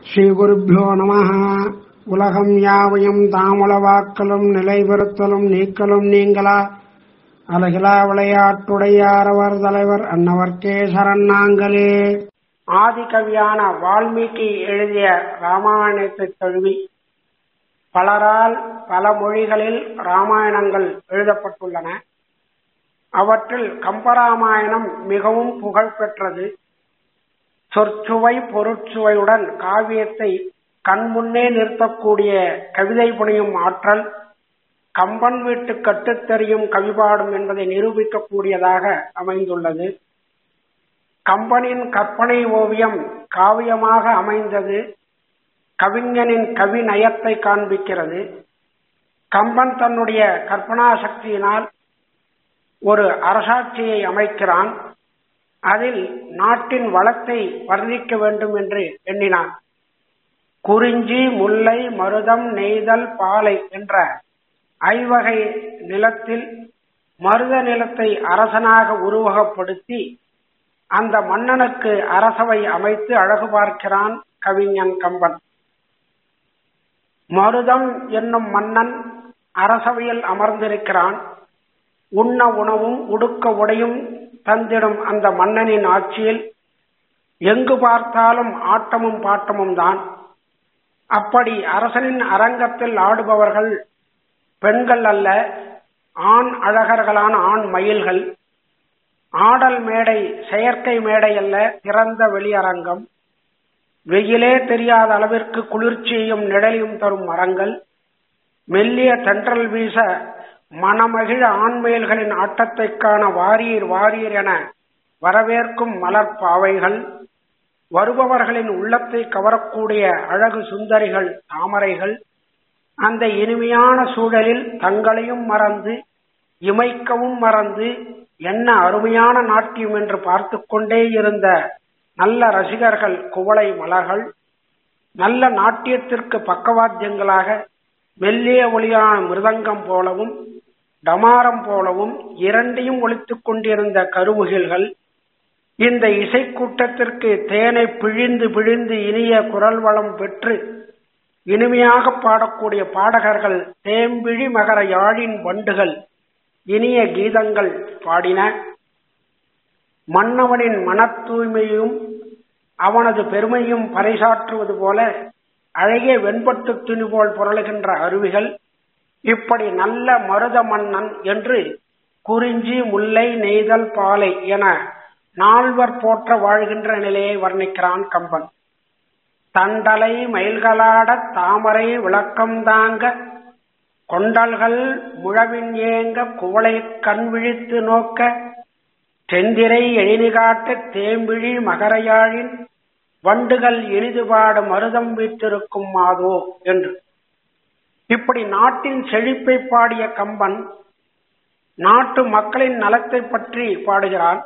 ஸ்ரீகுருப்போ நம உலகம் யாவையும் தாமுளவாக்கலும் நிலைபெறுத்தலும் நீக்கலும் நீங்களா அலகிலா விளையாட்டுடையாரவர் தலைவர் அன்னவர்க்கே சரணாங்களே ஆதிகவியான வால்மீகி எழுதிய ராமாயணத்தை தழுவி பலரால் பல மொழிகளில் ராமாயணங்கள் எழுதப்பட்டுள்ளன அவற்றில் கம்பராமாயணம் மிகவும் புகழ்பெற்றது சொற்சுவை பொருட்சுவையுடன் காவியத்தை கண்முன்னே நிறுத்தக்கூடிய கவிதை புனியும் ஆற்றல் கம்பன் வீட்டு கட்டுத்தெறியும் கவிபாடும் என்பதை நிரூபிக்கக்கூடியதாக அமைந்துள்ளது கம்பனின் கற்பனை ஓவியம் காவியமாக அமைந்தது கவிஞனின் கவி நயத்தை காண்பிக்கிறது கம்பன் தன்னுடைய கற்பனா சக்தியினால் ஒரு அரசாட்சியை அமைக்கிறான் அதில் நாட்டின் வளத்தை வர்ணிக்க வேண்டும் என்று எண்ணினான் குறிஞ்சி முல்லை மருதம் நெய்தல் பாலை என்ற ஐவகை நிலத்தில் மருத நிலத்தை அரசனாக உருவகப்படுத்தி அந்த மன்னனுக்கு அரசவை அமைத்து அழகு பார்க்கிறான் கவிஞன் கம்பன் மருதம் என்னும் மன்னன் அரசவையில் அமர்ந்திருக்கிறான் உண்ண உணவும் உடுக்க உடையும் தந்திடும் அந்த மன்னனின் ஆட்சியில் எங்கு பார்த்தாலும் ஆட்டமும் பாட்டமும் தான் அப்படி அரசனின் அரங்கத்தில் ஆடுபவர்கள் பெண்கள் அல்ல ஆண் அழகர்களான ஆண் மயில்கள் ஆடல் மேடை செயற்கை மேடை அல்ல திறந்த வெளியரங்கம் வெயிலே தெரியாத அளவிற்கு குளிர்ச்சியையும் நிழலையும் தரும் மரங்கள் மெல்லிய தென்றல் வீச மணமகிழ ஆண்மயில்களின் ஆட்டத்தைக் காண வாரீர் வாரீர் என வரவேற்கும் மலர் பாவைகள் வருபவர்களின் உள்ளத்தை கவரக்கூடிய அழகு சுந்தரிகள் தாமரைகள் அந்த இனிமையான சூழலில் தங்களையும் மறந்து இமைக்கவும் மறந்து என்ன அருமையான நாட்டியம் என்று பார்த்து கொண்டே இருந்த நல்ல ரசிகர்கள் குவளை மலர்கள் நல்ல நாட்டியத்திற்கு பக்கவாத்தியங்களாக மெல்லிய ஒளியான மிருதங்கம் போலவும் டமாரம் போலவும் இரண்டையும் ஒழித்துக் கொண்டிருந்த கருமுகில்கள் இந்த இசைக்கூட்டத்திற்கு தேனை பிழிந்து பிழிந்து இனிய குரல் வளம் பெற்று இனிமையாக பாடக்கூடிய பாடகர்கள் தேம்பிழி மகர யாழின் வண்டுகள் இனிய கீதங்கள் பாடின மன்னவனின் மன தூய்மையும் அவனது பெருமையும் பறைசாற்றுவது போல அழகிய வெண்பட்டு துணி போல் புரளுகின்ற அருவிகள் இப்படி நல்ல மருத மன்னன் என்று குறிஞ்சி முல்லை நெய்தல் பாலை என நால்வர் போற்ற வாழ்கின்ற நிலையை வர்ணிக்கிறான் கம்பன் தண்டலை மயில்களாட தாமரை விளக்கம் தாங்க கொண்டல்கள் முழவின் ஏங்க குவளை கண் விழித்து நோக்க தெந்திரை எழினிகாட்ட தேம்பிழி மகரையாழின் வண்டுகள் எளிது பாடு மருதம் வீற்றிருக்கும் மாதோ என்று இப்படி நாட்டின் செழிப்பை பாடிய கம்பன் நாட்டு மக்களின் நலத்தை பற்றி பாடுகிறான்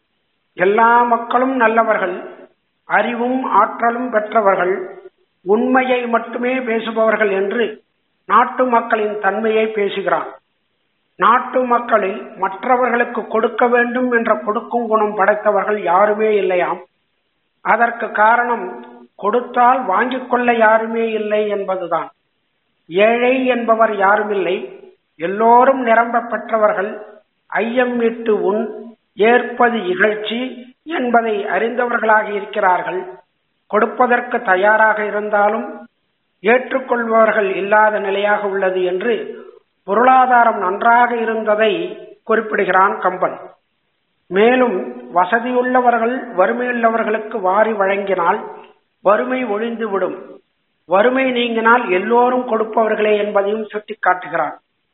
எல்லா மக்களும் நல்லவர்கள் அறிவும் ஆற்றலும் பெற்றவர்கள் உண்மையை மட்டுமே பேசுபவர்கள் என்று நாட்டு மக்களின் தன்மையை பேசுகிறான் நாட்டு மக்களில் மற்றவர்களுக்கு கொடுக்க வேண்டும் என்ற கொடுக்கும் குணம் படைத்தவர்கள் யாருமே இல்லையாம் அதற்கு காரணம் கொடுத்தால் வாங்கிக் கொள்ள யாருமே இல்லை என்பதுதான் ஏழை என்பவர் யாருமில்லை எல்லோரும் நிரம்ப பெற்றவர்கள் ஐயம் இட்டு உன் ஏற்பது இகழ்ச்சி என்பதை அறிந்தவர்களாக இருக்கிறார்கள் கொடுப்பதற்கு தயாராக இருந்தாலும் ஏற்றுக்கொள்பவர்கள் இல்லாத நிலையாக உள்ளது என்று பொருளாதாரம் நன்றாக இருந்ததை குறிப்பிடுகிறான் கம்பன் மேலும் வசதியுள்ளவர்கள் வறுமையுள்ளவர்களுக்கு வாரி வழங்கினால் வறுமை ஒழிந்துவிடும் வறுமை நீங்கினால் எல்லோரும் கொடுப்பவர்களே என்பதையும் சுட்டிக்காட்டுகிறான்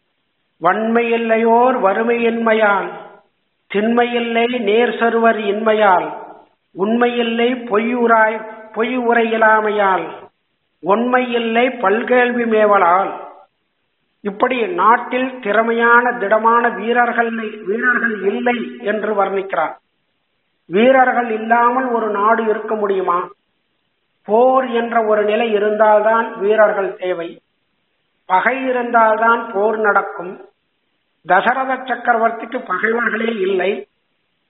வன்மையில்லையோர் வறுமையின்மையால் திண்மையில்லை நேர் சருவர் இன்மையால் உண்மையில்லை பொய்யுராய் பொய் உரையிலாமையால் உண்மையில்லை பல்கேள்வி மேவலால் இப்படி நாட்டில் திறமையான திடமான வீரர்கள் வீரர்கள் இல்லை என்று வர்ணிக்கிறார் வீரர்கள் இல்லாமல் ஒரு நாடு இருக்க முடியுமா போர் என்ற ஒரு நிலை இருந்தால்தான் வீரர்கள் தேவை பகை இருந்தால்தான் போர் நடக்கும் தசரத சக்கரவர்த்திக்கு பகைவர்களே இல்லை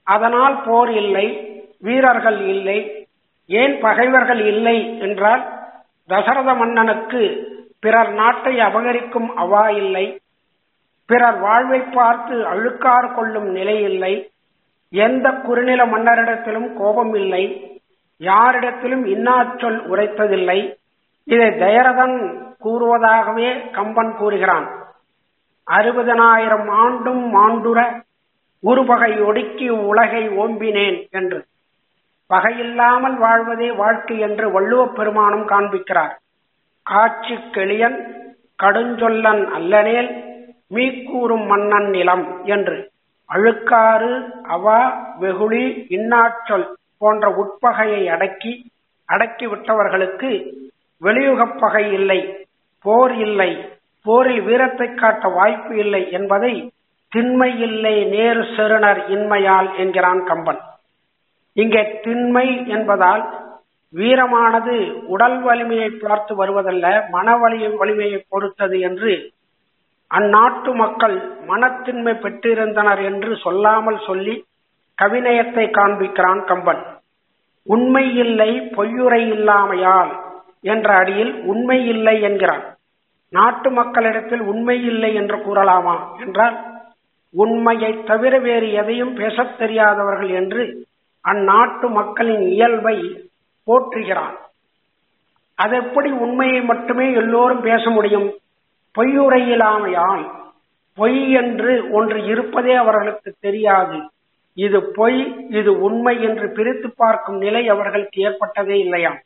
அதனால் போர் இல்லை வீரர்கள் இல்லை ஏன் பகைவர்கள் இல்லை என்றால் தசரத மன்னனுக்கு பிறர் நாட்டை அபகரிக்கும் அவா இல்லை பிறர் வாழ்வை பார்த்து அழுக்காறு கொள்ளும் நிலை இல்லை எந்த குறுநில மன்னரிடத்திலும் கோபம் இல்லை யாரிடத்திலும் இன்னாச்சொல் உரைத்ததில்லை இதை தயரதன் கூறுவதாகவே கம்பன் கூறுகிறான் அறுபதனாயிரம் ஆண்டும் மாண்டுர உருபகை ஒடுக்கி உலகை ஓம்பினேன் என்று பகையில்லாமல் வாழ்வதே வாழ்க்கை என்று வள்ளுவப் பெருமானும் காண்பிக்கிறார் காட்சி கெளியன் கடுஞ்சொல்லன் அல்லனேல் மீக்கூறும் மன்னன் நிலம் என்று அழுக்காறு அவா வெகுளி இன்னாச்சொல் போன்ற உட்பகையை அடக்கி அடக்கி விட்டவர்களுக்கு வெளியுகப் பகை இல்லை போர் இல்லை போரில் வீரத்தை காட்ட வாய்ப்பு இல்லை என்பதை திண்மை இல்லை நேர் செருணர் இன்மையால் என்கிறான் கம்பன் இங்கே திண்மை என்பதால் வீரமானது உடல் வலிமையை பார்த்து வருவதல்ல மன வலி வலிமையை பொறுத்தது என்று அந்நாட்டு மக்கள் மனத்தின்மை பெற்றிருந்தனர் என்று சொல்லாமல் சொல்லி கவிநயத்தை காண்பிக்கிறான் கம்பன் உண்மை இல்லை பொய்யுரை இல்லாமையால் என்ற அடியில் உண்மை இல்லை என்கிறான் நாட்டு மக்களிடத்தில் உண்மை இல்லை என்று கூறலாமா என்றால் உண்மையை தவிர வேறு எதையும் பேசத் தெரியாதவர்கள் என்று அந்நாட்டு மக்களின் இயல்பை போற்றுகிறான் அது எப்படி உண்மையை மட்டுமே எல்லோரும் பேச முடியும் பொய்யுரையிலாமையால் பொய் என்று ஒன்று இருப்பதே அவர்களுக்கு தெரியாது இது பொய் இது உண்மை என்று பிரித்து பார்க்கும் நிலை அவர்களுக்கு ஏற்பட்டதே இல்லையாம்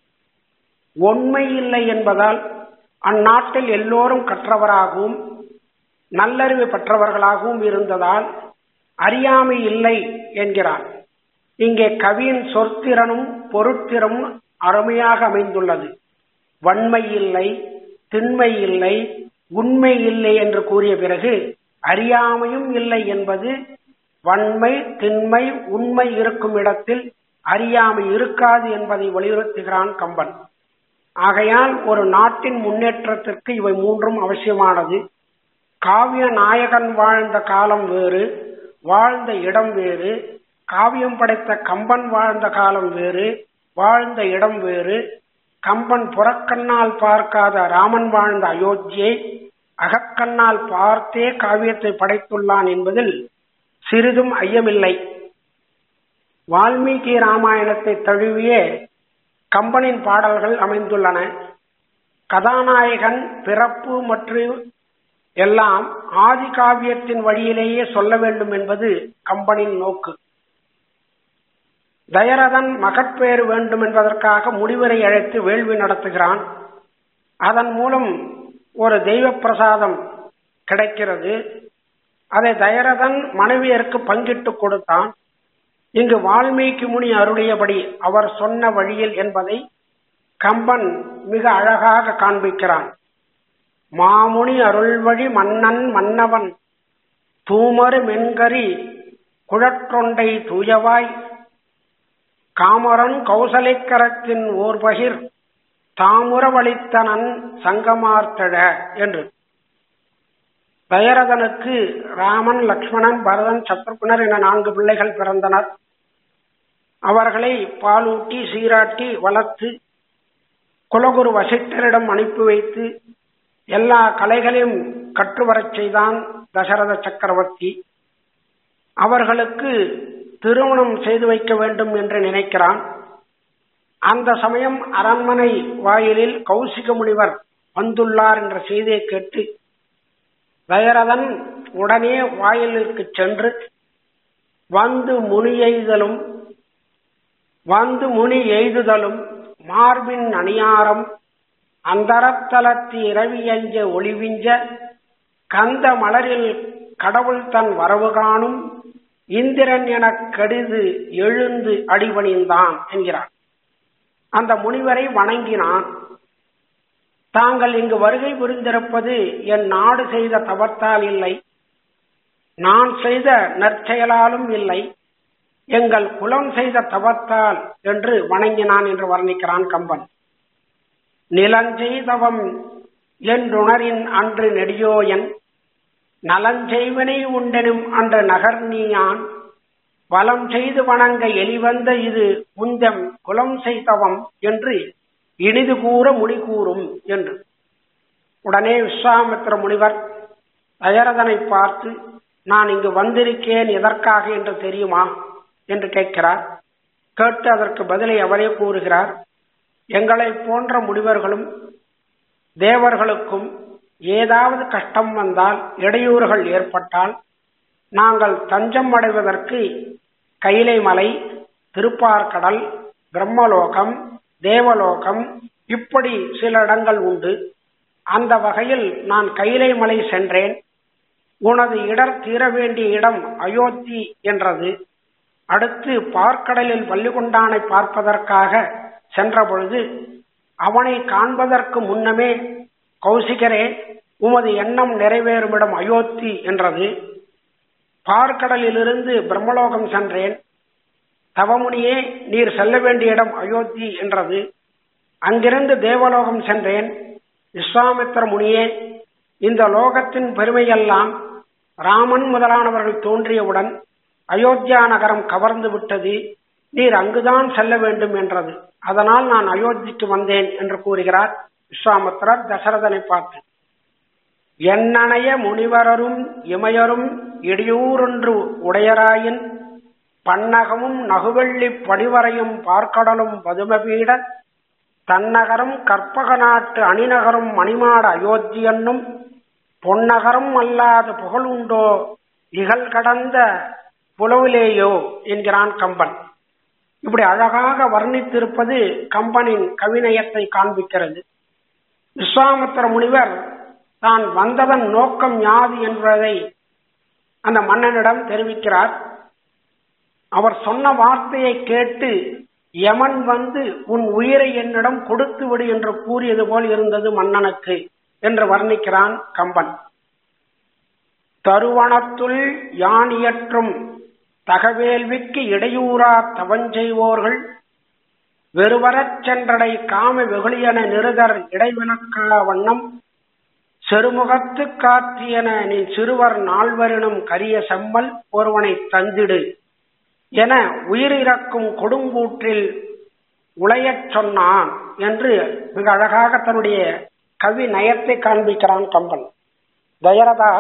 உண்மை இல்லை என்பதால் அந்நாட்டில் எல்லோரும் கற்றவராகவும் நல்லறிவு பெற்றவர்களாகவும் இருந்ததால் அறியாமை இல்லை என்கிறார் இங்கே கவியின் சொற்திறனும் பொருட்திறனும் அருமையாக அமைந்துள்ளது வன்மை இல்லை திண்மை இல்லை உண்மை இல்லை என்று கூறிய பிறகு அறியாமையும் இல்லை என்பது வன்மை திண்மை உண்மை இருக்கும் இடத்தில் அறியாமை இருக்காது என்பதை வலியுறுத்துகிறான் கம்பன் ஆகையால் ஒரு நாட்டின் முன்னேற்றத்திற்கு இவை மூன்றும் அவசியமானது காவிய நாயகன் வாழ்ந்த காலம் வேறு வாழ்ந்த இடம் வேறு காவியம் படைத்த கம்பன் வாழ்ந்த காலம் வேறு வாழ்ந்த இடம் வேறு கம்பன் புறக்கண்ணால் பார்க்காத ராமன் வாழ்ந்த அயோத்தியை அகக்கண்ணால் பார்த்தே காவியத்தை படைத்துள்ளான் என்பதில் சிறிதும் ஐயமில்லை வால்மீகி ராமாயணத்தை தழுவிய கம்பனின் பாடல்கள் அமைந்துள்ளன கதாநாயகன் பிறப்பு மற்றும் எல்லாம் ஆதி காவியத்தின் வழியிலேயே சொல்ல வேண்டும் என்பது கம்பனின் நோக்கு தயரதன் மகட்பேறு வேண்டும் என்பதற்காக முடிவரை அழைத்து வேள்வி நடத்துகிறான் அதன் மூலம் ஒரு தெய்வ பிரசாதம் கிடைக்கிறது அதை தயரதன் மனைவியருக்கு பங்கிட்டு கொடுத்தான் இங்கு வால்மீகி முனி அருளியபடி அவர் சொன்ன வழியில் என்பதை கம்பன் மிக அழகாக காண்பிக்கிறான் மாமுனி அருள்வழி மன்னன் மன்னவன் தூமறு மென்கரி குழற்றொண்டை தூயவாய் காமரன் கௌசலைக்கரத்தின் ஓர் பகிர் தாமுறவளித்தனன் சங்கமார்த்தழ என்று தயரதனுக்கு ராமன் லக்ஷ்மணன் பரதன் சத்ருகுணர் என நான்கு பிள்ளைகள் பிறந்தனர் அவர்களை பாலூட்டி சீராட்டி வளர்த்து குலகுரு வசிட்டரிடம் அனுப்பி வைத்து எல்லா கலைகளையும் கற்றுவரச் செய்தான் தசரத சக்கரவர்த்தி அவர்களுக்கு திருமணம் செய்து வைக்க வேண்டும் என்று நினைக்கிறான் அந்த சமயம் அரண்மனை வாயிலில் கௌசிக முனிவர் வந்துள்ளார் என்ற செய்தியை கேட்டு தயரதன் உடனே வாயிலிற்கு சென்று வந்து முனி எய்தலும் வந்து முனி எய்துதலும் மார்பின் அணியாரம் அந்தரத்தலத்து இரவியஞ்ச ஒளிவிஞ்ச கந்த மலரில் கடவுள் தன் வரவு காணும் இந்திரன் எனக் கடிது எழுந்து அடிபணிந்தான் என்கிறார் அந்த முனிவரை வணங்கினான் தாங்கள் இங்கு வருகை புரிந்திருப்பது என் நாடு செய்த தவத்தால் இல்லை நான் செய்த நற்செயலாலும் இல்லை எங்கள் குலம் செய்த தவத்தால் என்று வணங்கினான் என்று வர்ணிக்கிறான் கம்பன் நிலஞ்செய்தவம் என்றுணரின் அன்று நெடியோயன் நலஞ்செய்வனை உண்டெனும் அன்று நகர் நீயான் வலம் செய்து வணங்க எலிவந்த இது முந்தம் குலம் செய்தவம் என்று இனிது கூற முனி கூறும் என்று உடனே விஸ்வாமித்திர முனிவர் தயரதனை பார்த்து நான் இங்கு வந்திருக்கேன் எதற்காக என்று தெரியுமா என்று கேட்கிறார் கேட்டு அதற்கு பதிலை அவரே கூறுகிறார் எங்களை போன்ற முனிவர்களும் தேவர்களுக்கும் ஏதாவது கஷ்டம் வந்தால் இடையூறுகள் ஏற்பட்டால் நாங்கள் தஞ்சம் அடைவதற்கு கைலை மலை திருப்பார்கடல் பிரம்மலோகம் தேவலோகம் இப்படி சில இடங்கள் உண்டு அந்த வகையில் நான் கைலை மலை சென்றேன் உனது இடர் தீர வேண்டிய இடம் அயோத்தி என்றது அடுத்து பார்க்கடலில் பள்ளிகொண்டானை பார்ப்பதற்காக சென்ற பொழுது அவனை காண்பதற்கு முன்னமே கௌசிகரே உமது எண்ணம் நிறைவேறுமிடம் அயோத்தி என்றது பார்க்கடலிலிருந்து பிரம்மலோகம் சென்றேன் தவமுனியே நீர் செல்ல வேண்டிய இடம் அயோத்தி என்றது அங்கிருந்து தேவலோகம் சென்றேன் விஸ்வாமித்திர முனியே இந்த லோகத்தின் பெருமையெல்லாம் ராமன் முதலானவர்கள் தோன்றியவுடன் அயோத்தியா நகரம் கவர்ந்து விட்டது நீர் அங்குதான் செல்ல வேண்டும் என்றது அதனால் நான் அயோத்திக்கு வந்தேன் என்று கூறுகிறார் விஸ்வாமித்திரர் தசரதனை பார்த்து எண்ணனைய முனிவரரும் இமையரும் இடியூறொன்று உடையராயின் பன்னகமும் நகுவெள்ளி படிவரையும் பார்க்கடலும் பதுமபீட தன்னகரம் கற்பக நாட்டு அணிநகரும் மணிமாட அயோத்தி என்னும் பொன்னகரம் அல்லாத புகழுண்டோ இகழ் கடந்த புலவிலேயோ என்கிறான் கம்பன் இப்படி அழகாக வர்ணித்திருப்பது கம்பனின் கவிநயத்தை காண்பிக்கிறது விஸ்வாமித்திர முனிவர் தான் வந்ததன் நோக்கம் யாது என்பதை அந்த மன்னனிடம் தெரிவிக்கிறார் அவர் சொன்ன வார்த்தையை கேட்டு யமன் வந்து உன் உயிரை என்னிடம் கொடுத்து விடு என்று கூறியது போல் இருந்தது மன்னனுக்கு என்று வர்ணிக்கிறான் கம்பன் தருவணத்துள் யான் இயற்றும் தகவேல்விக்கு இடையூறா தவஞ்செய்வோர்கள் வெறுவரச் சென்றடை காம வெகுளியன நிருதர் இடைவினக்கா வண்ணம் செருமுகத்து காற்றியன நீ சிறுவர் நால்வரினும் கரிய செம்மல் ஒருவனை தந்திடு என உயிரிறக்கும் கொடுங்கூற்றில் உளையச் சொன்னான் என்று மிக அழகாக தன்னுடைய கவி நயத்தை காண்பிக்கிறான் கம்பன் தயரதா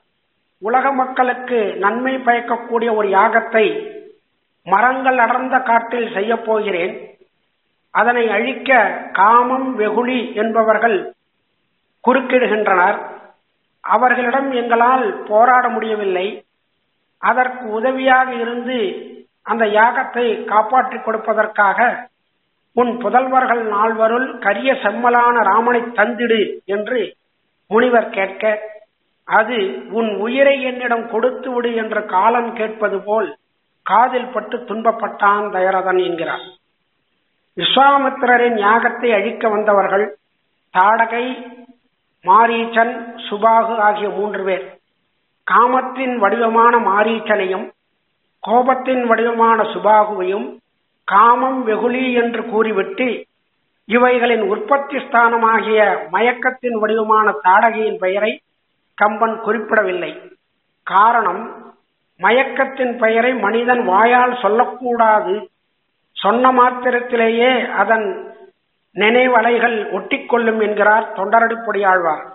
உலக மக்களுக்கு நன்மை பயக்கக்கூடிய ஒரு யாகத்தை மரங்கள் அடர்ந்த காட்டில் செய்ய போகிறேன் அதனை அழிக்க காமம் வெகுளி என்பவர்கள் குறுக்கிடுகின்றனர் அவர்களிடம் எங்களால் போராட முடியவில்லை அதற்கு உதவியாக இருந்து அந்த யாகத்தை காப்பாற்றிக் கொடுப்பதற்காக உன் புதல்வர்கள் நால்வருள் கரிய செம்மலான ராமனை தந்திடு என்று முனிவர் கேட்க அது உன் உயிரை என்னிடம் கொடுத்து விடு என்று காலன் கேட்பது போல் காதில் பட்டு துன்பப்பட்டான் தயரதன் என்கிறார் விஸ்வாமித்திரரின் யாகத்தை அழிக்க வந்தவர்கள் தாடகை மாரீச்சன் சுபாகு ஆகிய மூன்று பேர் காமத்தின் வடிவமான மாரீச்சனையும் கோபத்தின் வடிவமான சுபாகுவையும் காமம் வெகுளி என்று கூறிவிட்டு இவைகளின் உற்பத்தி ஸ்தானமாகிய மயக்கத்தின் வடிவமான தாடகையின் பெயரை கம்பன் குறிப்பிடவில்லை காரணம் மயக்கத்தின் பெயரை மனிதன் வாயால் சொல்லக்கூடாது சொன்ன மாத்திரத்திலேயே அதன் நினைவலைகள் ஒட்டிக்கொள்ளும் என்கிறார் தொண்டரடிப்பொடியாழ்வார்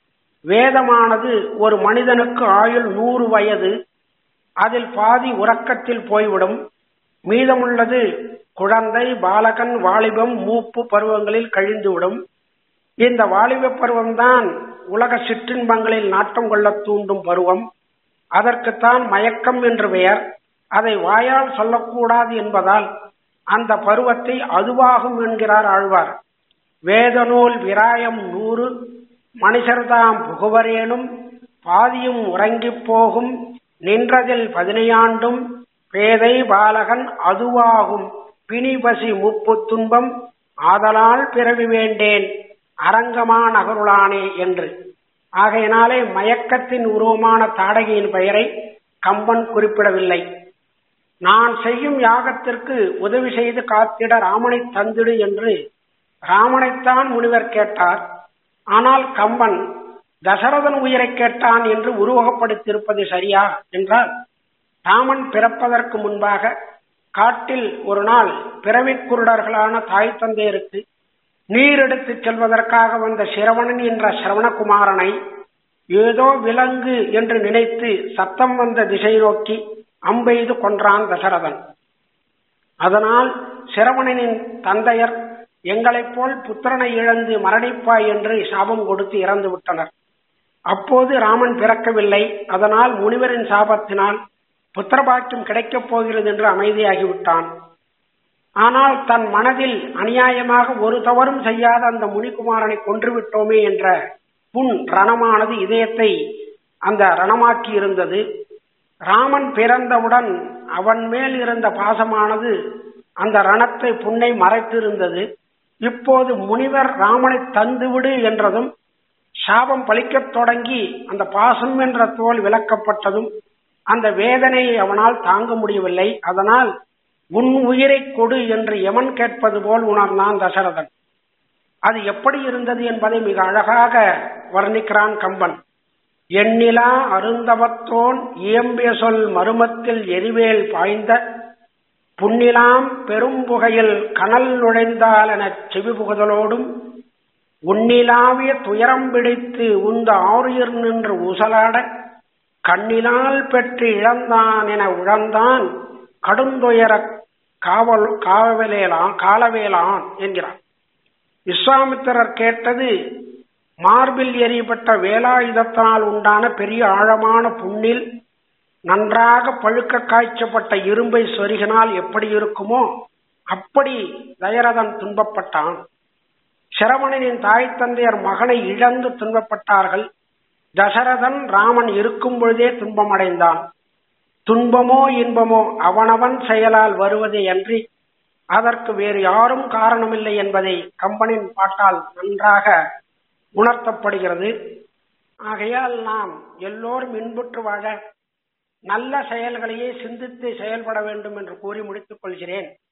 வேதமானது ஒரு மனிதனுக்கு ஆயுள் நூறு வயது அதில் பாதி உறக்கத்தில் போய்விடும் மீதமுள்ளது குழந்தை பாலகன் வாலிபம் மூப்பு பருவங்களில் கழிந்துவிடும் இந்த வாலிப பருவம்தான் உலக சிற்றின்பங்களில் நாட்டம் கொள்ள தூண்டும் பருவம் அதற்குத்தான் மயக்கம் என்று பெயர் அதை வாயால் சொல்லக்கூடாது என்பதால் அந்த பருவத்தை அதுவாகும் என்கிறார் ஆழ்வார் வேதநூல் விராயம் நூறு மனுஷர்தாம் புகுவரேனும் பாதியும் உறங்கிப் போகும் நின்றதில் பதினையாண்டும் பேதை பாலகன் அதுவாகும் பிணிபசி முப்பு துன்பம் ஆதலால் பிறவி வேண்டேன் அரங்கமா நகருளானே என்று ஆகையினாலே மயக்கத்தின் உருவமான தாடகையின் பெயரை கம்பன் குறிப்பிடவில்லை நான் செய்யும் யாகத்திற்கு உதவி செய்து காத்திட ராமனை தந்திடு என்று ராமனைத்தான் முனிவர் கேட்டார் ஆனால் கம்பன் தசரதன் உயிரை கேட்டான் என்று உருவகப்படுத்தியிருப்பது சரியா என்றால் ராமன் பிறப்பதற்கு முன்பாக காட்டில் ஒரு நாள் பிறவிக் குருடர்களான தாய் தந்தையருக்கு நீர் எடுத்துச் செல்வதற்காக வந்த சிரவணன் என்ற சிரவணகுமாரனை ஏதோ விலங்கு என்று நினைத்து சத்தம் வந்த திசை நோக்கி அம்பெய்து கொன்றான் தசரதன் அதனால் சிரவணனின் தந்தையர் எங்களைப் போல் புத்திரனை இழந்து மரணிப்பாய் என்று சாபம் கொடுத்து இறந்து விட்டனர் அப்போது ராமன் பிறக்கவில்லை அதனால் முனிவரின் சாபத்தினால் புத்திரபாக்கியம் கிடைக்கப் போகிறது என்று அமைதியாகிவிட்டான் ஆனால் தன் மனதில் அநியாயமாக ஒரு தவறும் செய்யாத அந்த முனிகுமாரனை கொன்றுவிட்டோமே என்ற புண் ரணமானது இதயத்தை அந்த ரணமாக்கி இருந்தது ராமன் பிறந்தவுடன் அவன் மேல் இருந்த பாசமானது அந்த ரணத்தை புண்ணை மறைத்திருந்தது இப்போது முனிவர் ராமனை தந்துவிடு என்றதும் சாபம் பலிக்கத் தொடங்கி அந்த பாசம் என்ற தோல் விலக்கப்பட்டதும் அந்த வேதனையை அவனால் தாங்க முடியவில்லை அதனால் உன் உயிரை கொடு என்று எமன் கேட்பது போல் உணர்ந்தான் தசரதன் அது எப்படி இருந்தது என்பதை மிக அழகாக வர்ணிக்கிறான் கம்பன் எண்ணிலா அருந்தவத்தோன் இயம்பிய சொல் மருமத்தில் எரிவேல் பாய்ந்த புன்னிலாம் பெரும்புகையில் கனல் நுழைந்தால் எனச் செவி புகுதலோடும் உன்னிலாவிய துயரம் பிடித்து உந்த ஆறுயிர் நின்று ஊசலாட கண்ணினால் பெற்று இழந்தான் என உழந்தான் கடுந்துயர காவல் காவலேலான் காலவேலான் என்கிறார் விஸ்வாமித்திரர் கேட்டது மார்பில் எறியப்பட்ட வேலாயுதத்தினால் உண்டான பெரிய ஆழமான புண்ணில் நன்றாக பழுக்க காய்ச்சப்பட்ட இரும்பை சொருகினால் எப்படி இருக்குமோ அப்படி தயரதன் துன்பப்பட்டான் சிரவணனின் தாய் தந்தையர் மகனை இழந்து துன்பப்பட்டார்கள் தசரதன் ராமன் இருக்கும் பொழுதே துன்பமடைந்தான் துன்பமோ இன்பமோ அவனவன் செயலால் வருவதே அன்றி அதற்கு வேறு யாரும் காரணமில்லை என்பதை கம்பனின் பாட்டால் நன்றாக உணர்த்தப்படுகிறது ஆகையால் நாம் எல்லோரும் இன்புற்று வாழ நல்ல செயல்களையே சிந்தித்து செயல்பட வேண்டும் என்று கூறி முடித்துக் கொள்கிறேன்